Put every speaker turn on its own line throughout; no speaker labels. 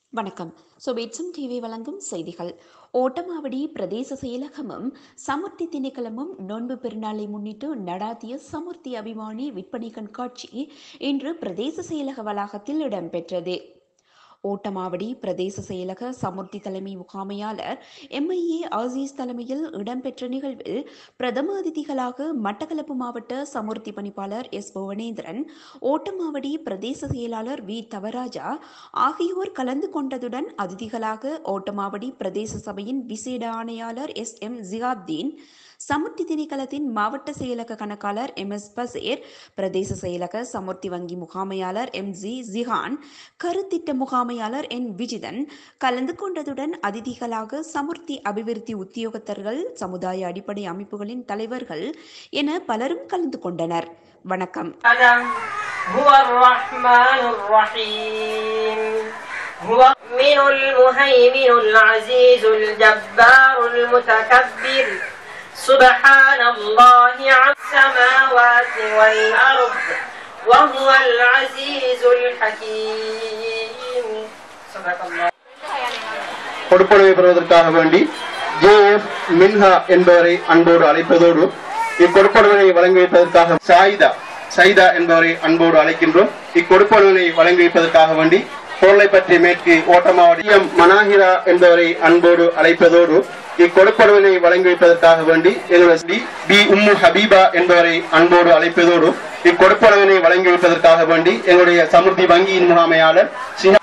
வணக்கம் சுபேட்சம் டிவி வழங்கும் செய்திகள் ஓட்டமாவடி பிரதேச செயலகமும் சமுர்த்தி திணைக்களமும் நோன்பு பெருநாளை முன்னிட்டு நடாத்திய சமுர்த்தி அபிமானி விற்பனை கண்காட்சி இன்று பிரதேச செயலக வளாகத்தில் இடம்பெற்றது ஓட்டமாவடி பிரதேச செயலக சமுர்த்தி தலைமை முகாமையாளர் எம்ஐஏ ஆசீஸ் தலைமையில் இடம்பெற்ற நிகழ்வில் பிரதம அதிதிகளாக மட்டக்களப்பு மாவட்ட சமுர்த்தி பணிப்பாளர் எஸ் புவனேந்திரன் ஓட்டமாவடி பிரதேச செயலாளர் வி தவராஜா ஆகியோர் கலந்து கொண்டதுடன் அதிதிகளாக ஓட்டமாவடி பிரதேச சபையின் விசேட ஆணையாளர் எஸ் எம் ஜியாப்தீன் சமுர்த்தி திணைக்களத்தின் மாவட்ட செயலக கணக்காளர் எம் எஸ் பசேர் பிரதேச செயலக சமுர்த்தி வங்கி முகாமையாளர் எம் ஜி ஜிஹான் கருத்திட்ட முகாமையாளர் என் விஜிதன் கலந்து கொண்டதுடன் அதிதிகளாக சமுர்த்தி அபிவிருத்தி உத்தியோகத்தர்கள் சமுதாய அடிப்படை அமைப்புகளின் தலைவர்கள் என பலரும் கலந்து கொண்டனர் வணக்கம்
هو الرحمن الرحيم هو من المهيمن العزيز الجبار المتكبر سبحان الله عن السماوات والأرض وهو العزيز الحكيم صدق الله
கொடுப்பனவை பெறுவதற்காக வேண்டி ஜே எஃப் மின்ஹா என்பவரை அன்போடு அழைப்பதோடு இக்கொடுப்பனவினை வழங்கி வைப்பதற்காக சாயிதா சைதா என்பவரை அன்போடு அழைக்கின்றோம் இக்கொடுப்பனவினை வழங்கி வைப்பதற்காக வேண்டி பொருளை பற்றி மேற்கு ஓட்டமாவடி எம் மனாஹிரா என்பவரை அன்போடு அழைப்பதோடு இக்கொடுப்பனவினை வழங்கி வைப்பதற்காக வேண்டி எங்களுடைய பி உம்மு ஹபீபா என்பவரை அன்போடு அழைப்பதோடு இக்கொடுப்பனவினை வழங்கி வைப்பதற்காக வேண்டி எங்களுடைய சமுர்த்தி வங்கியின் முகாமையாளர் சிஹா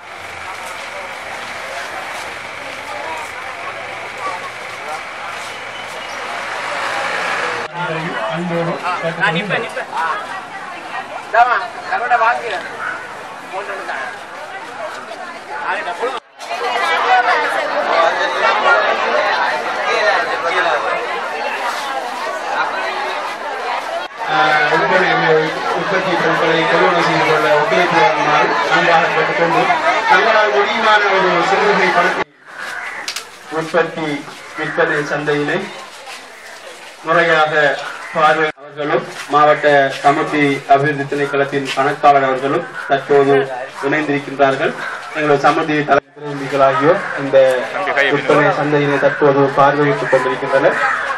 ஆஹ் ஒவ்வொரு உற்பத்தி பொருட்களை கொள்வனை செய்து கொள்ள ஒத்துழைப்பு வழங்குமாறு அன்பாக கேட்டுக்கொண்டு தங்களால் முடியுமான ஒரு சிறுகை படுத்தி உற்பத்தி விற்பனை சந்தையினை முறையாக பார்வை அவர்களும் மாவட்ட சமுத்தி அபிவிருத்தி திணைக்களத்தின் கணக்காளர் அவர்களும் தற்போது இணைந்திருக்கின்றார்கள் எங்களது சமுத்தி தலைவர் ஆகியோர் இந்த விற்பனை சந்தையினை தற்போது பார்வையிட்டுக் கொண்டிருக்கின்றனர்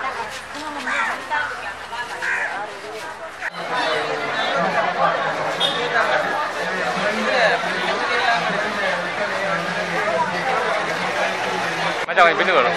മറ്റേ പിന്നെ വേണം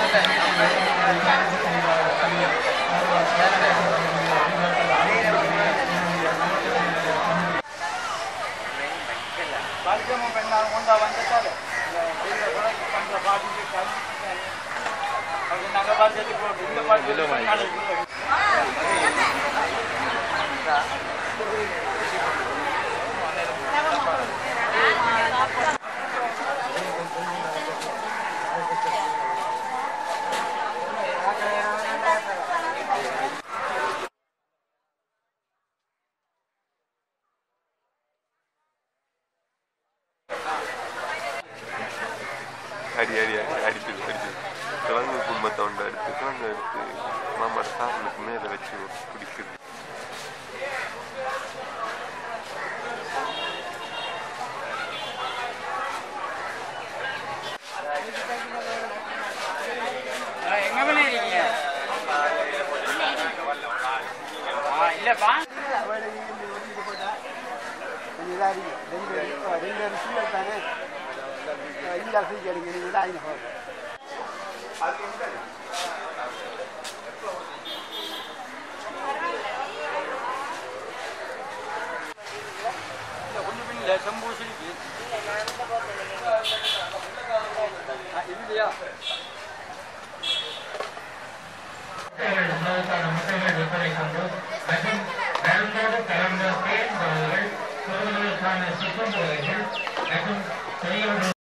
அடி அடி அடி அடிக்குது அடிக்குது கிழங்கு குடும்பத்தை ஒன்று எடுத்து கிழங்கு எடுத்து மாமாட சாதனுக்கு மேலே வச்சு குடிக்குது
உணவுக்கான முட்டைகள் விற்பனை கொண்டு மற்றும் மருந்தோடு கலந்த தேன் பொருள்கள் பொருள்களுக்கான சுத்தம் பொருள்கள் மற்றும் பெரியவர்கள்